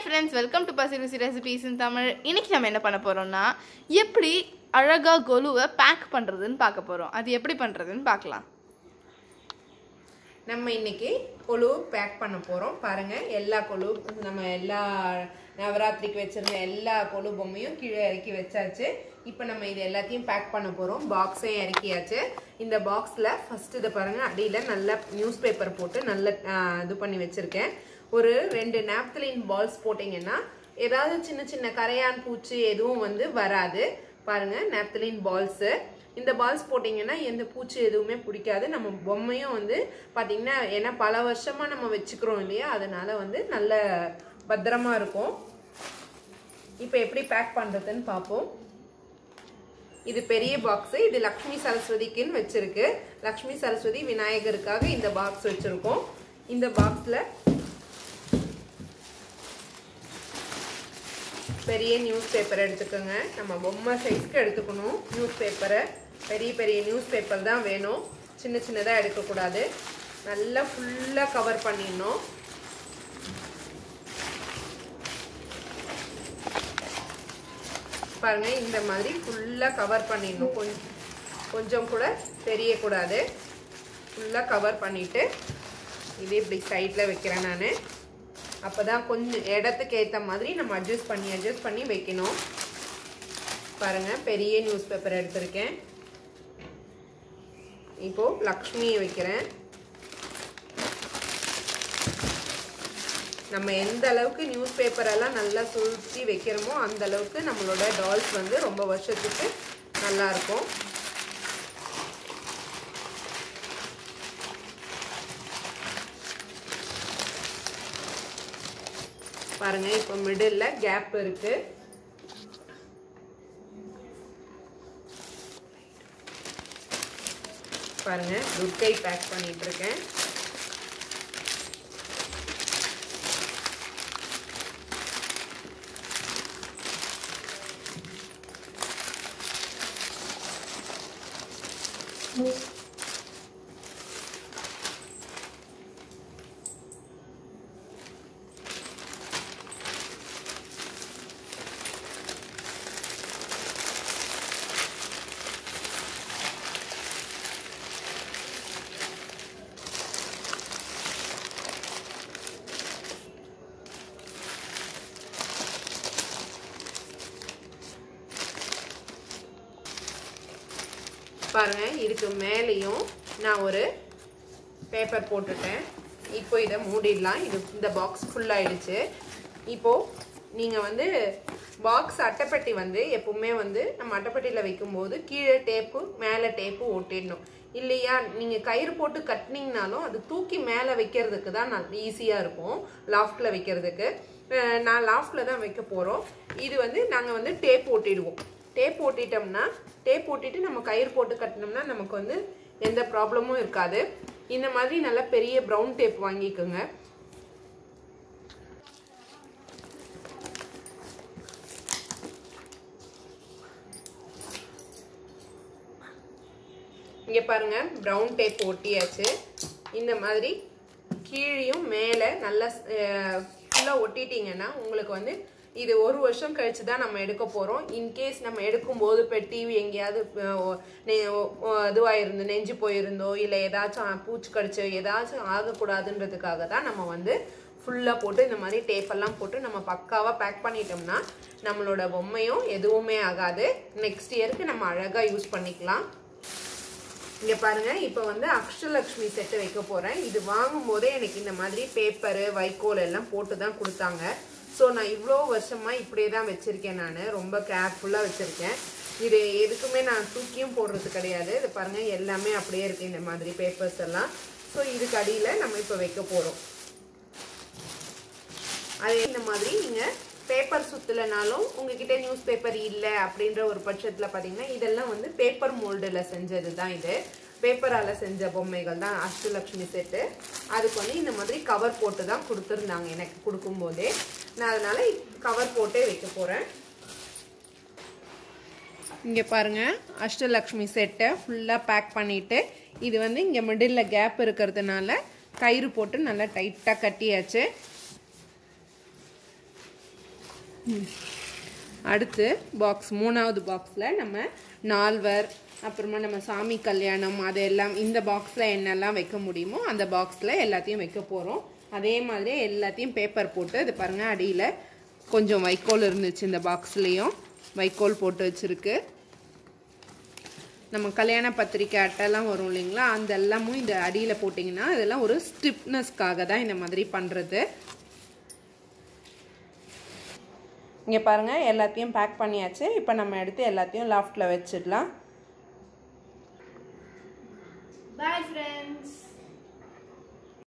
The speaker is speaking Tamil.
ஃப்ரெண்ட்ஸ் வெல்கம் டு பசி ருசி ரெசிபீஸ் இன் தமிழ் இன்னைக்கு நம்ம என்ன பண்ண போறோம்னா எப்படி அழகா கொலுவை பேக் பண்றதுன்னு பார்க்க போறோம் அது எப்படி பண்றதுன்னு பார்க்கலாம் நம்ம இன்னைக்கு கொலு பேக் பண்ண போகிறோம் பாருங்க எல்லா கொலு நம்ம எல்லா நவராத்திரிக்கு வச்சிருந்த எல்லா கொலு பொம்மையும் கீழே இறக்கி வச்சாச்சு இப்போ நம்ம இது எல்லாத்தையும் பேக் பண்ண போகிறோம் பாக்ஸே இறக்கியாச்சு இந்த பாக்ஸில் ஃபர்ஸ்ட் இதை பாருங்க அடியில் நல்ல நியூஸ் பேப்பர் போட்டு நல்ல ஆஹ், இது பண்ணி வச்சிருக்கேன் ஒரு ரெண்டு நாப்தலின் பால்ஸ் போட்டிங்கன்னா ஏதாவது சின்ன சின்ன கரையான் பூச்சி எதுவும் வந்து வராது பாருங்க நாப்தலின் பால்ஸு இந்த பால்ஸ் போட்டிங்கன்னா எந்த பூச்சி எதுவுமே பிடிக்காது நம்ம பொம்மையும் வந்து பார்த்தீங்கன்னா ஏன்னா பல வருஷமாக நம்ம வச்சுக்கிறோம் இல்லையா அதனால வந்து நல்ல பத்திரமா இருக்கும் இப்போ எப்படி பேக் பண்ணுறதுன்னு பார்ப்போம் இது பெரிய பாக்ஸ் இது லக்ஷ்மி சரஸ்வதிக்குன்னு வச்சிருக்கு லக்ஷ்மி சரஸ்வதி விநாயகருக்காக இந்த பாக்ஸ் வச்சிருக்கோம் இந்த பாக்ஸில் பெரிய நியூஸ் பேப்பர் எடுத்துக்கோங்க நம்ம பொம்மை சைஸ்க்கு எடுத்துக்கணும் நியூஸ் பேப்பரை பெரிய பெரிய நியூஸ் பேப்பர் தான் வேணும் சின்ன சின்னதாக எடுக்கக்கூடாது நல்லா ஃபுல்லாக கவர் பண்ணிடணும் பாருங்க இந்த மாதிரி ஃபுல்லாக கவர் பண்ணிடணும் கொஞ்சம் கொஞ்சம் கூட தெரியக்கூடாது ஃபுல்லாக கவர் பண்ணிவிட்டு இது இப்படி சைடில் வைக்கிறேன் நான் அப்போ தான் கொஞ்சம் இடத்துக்கு ஏற்ற மாதிரி நம்ம அட்ஜஸ்ட் பண்ணி அட்ஜஸ்ட் பண்ணி வைக்கணும் பாருங்கள் பெரிய நியூஸ் பேப்பர் எடுத்திருக்கேன் இப்போது லக்ஷ்மியை வைக்கிறேன் நம்ம எந்த அளவுக்கு நியூஸ் பேப்பரெல்லாம் நல்லா சுருட்டி வைக்கிறோமோ அந்த அளவுக்கு நம்மளோட டால்ஸ் வந்து ரொம்ப வருஷத்துக்கு நல்லா இருக்கும் பாருங்க இப்போ மிடில் கேப் இருக்கு பாருங்க துர்க்கை பேக் பண்ணிட்டு இருக்கேன் பாருங்க இதுக்கு மேலேயும் நான் ஒரு பேப்பர் போட்டுட்டேன் இப்போ இதை மூடிடலாம் இது இந்த பாக்ஸ் ஃபுல் ஆயிடுச்சு இப்போ நீங்கள் வந்து பாக்ஸ் அட்டைப்பெட்டி வந்து எப்பவுமே வந்து நம்ம அட்டைப்பெட்டியில் வைக்கும்போது கீழே டேப்பு மேலே டேப்பு ஒட்டிடணும் இல்லையா நீங்கள் கயிறு போட்டு கட்டினீங்கனாலும் அது தூக்கி மேலே வைக்கிறதுக்கு தான் நான் ஈஸியாக இருக்கும் லாஃப்டில் வைக்கிறதுக்கு அஹ் நான் லாஃப்டில் தான் வைக்க போகிறோம் இது வந்து நாங்கள் வந்து டேப் ஒட்டிடுவோம் டேப் ஓட்டிட்டோம்னா டேப் ஓட்டிட்டு நம்ம கயிறு போட்டு கட்டினோம்னா நமக்கு வந்து எந்த ப்ராப்ளமும் இருக்காது இந்த மாதிரி நல்ல பெரிய ப்ரௌன் டேப் வாங்கிக்கோங்க இங்கே பாருங்க ப்ரௌன் டேப் ஒட்டியாச்சு இந்த மாதிரி கீழையும் மேலே நல்லா ஃபுல்லாக ஒட்டிட்டீங்கன்னா உங்களுக்கு வந்து இது ஒரு வருஷம் கழிச்சு தான் நம்ம எடுக்க போகிறோம் இன்கேஸ் நம்ம எடுக்கும்போது இப்போ டிவி எங்கேயாவது இதுவாக இருந்து நெஞ்சு போயிருந்தோ இல்லை ஏதாச்சும் பூச்சி கடிச்சு ஏதாச்சும் ஆகக்கூடாதுன்றதுக்காக தான் நம்ம வந்து ஃபுல்லாக போட்டு இந்த மாதிரி டேப்பெல்லாம் போட்டு நம்ம பக்காவாக பேக் பண்ணிட்டோம்னா நம்மளோட பொம்மையும் எதுவுமே ஆகாது நெக்ஸ்ட் இயருக்கு நம்ம அழகாக யூஸ் பண்ணிக்கலாம் இங்க பாருங்க இப்போ வந்து அக்ஷலக்ஷ்மி செட்டு வைக்க போறேன் இது வாங்கும் போதே எனக்கு இந்த மாதிரி பேப்பரு வைக்கோல் எல்லாம் போட்டு தான் கொடுத்தாங்க ஸோ நான் இவ்வளோ வருஷமா இப்படியே தான் வச்சிருக்கேன் நான் ரொம்ப கேர்ஃபுல்லாக வச்சிருக்கேன் இது எதுக்குமே நான் தூக்கியும் போடுறது கிடையாது இது பாருங்க எல்லாமே அப்படியே இருக்கு இந்த மாதிரி பேப்பர்ஸ் எல்லாம் ஸோ இதுக்கு அடியில் நம்ம இப்போ வைக்க போகிறோம் அதே இந்த மாதிரி நீங்கள் பேப்பர் சுற்றலைனாலும் உங்ககிட்ட நியூஸ் பேப்பர் இல்லை அப்படின்ற ஒரு பட்சத்தில் பார்த்தீங்கன்னா இதெல்லாம் வந்து பேப்பர் மோல்டில் செஞ்சது தான் இது பேப்பரால் செஞ்ச பொம்மைகள் தான் அஷ்டலக்ஷ்மி செட்டு அதுக்கு வந்து இந்த மாதிரி கவர் போட்டு தான் கொடுத்துருந்தாங்க எனக்கு கொடுக்கும்போதே நான் அதனால் கவர் போட்டே வைக்க போகிறேன் இங்கே பாருங்க அஷ்டலக்ஷ்மி செட்டை ஃபுல்லாக பேக் பண்ணிவிட்டு இது வந்து இங்கே மிடில் கேப் இருக்கிறதுனால கயிறு போட்டு நல்லா டைட்டாக கட்டியாச்சு அடுத்து பாக்ஸ் மூணாவது பாக்ஸில் நம்ம நால்வர் அப்புறமா நம்ம சாமி கல்யாணம் அது எல்லாம் இந்த பாக்ஸில் என்னெல்லாம் வைக்க முடியுமோ அந்த பாக்ஸில் எல்லாத்தையும் வைக்க போகிறோம் அதே மாதிரி எல்லாத்தையும் பேப்பர் போட்டு இது பாருங்கள் அடியில் கொஞ்சம் வைக்கோல் இருந்துச்சு இந்த பாக்ஸ்லேயும் வைக்கோல் போட்டு வச்சுருக்கு நம்ம கல்யாண பத்திரிக்கை அட்டைலாம் வரும் இல்லைங்களா அந்த எல்லாமும் இந்த அடியில் போட்டிங்கன்னா இதெல்லாம் ஒரு ஸ்டிப்னஸ்க்காக தான் இந்த மாதிரி பண்ணுறது இங்கே பாருங்கள் எல்லாத்தையும் பேக் பண்ணியாச்சு இப்போ நம்ம எடுத்து எல்லாத்தையும் லாஃப்டில் வச்சிடலாம்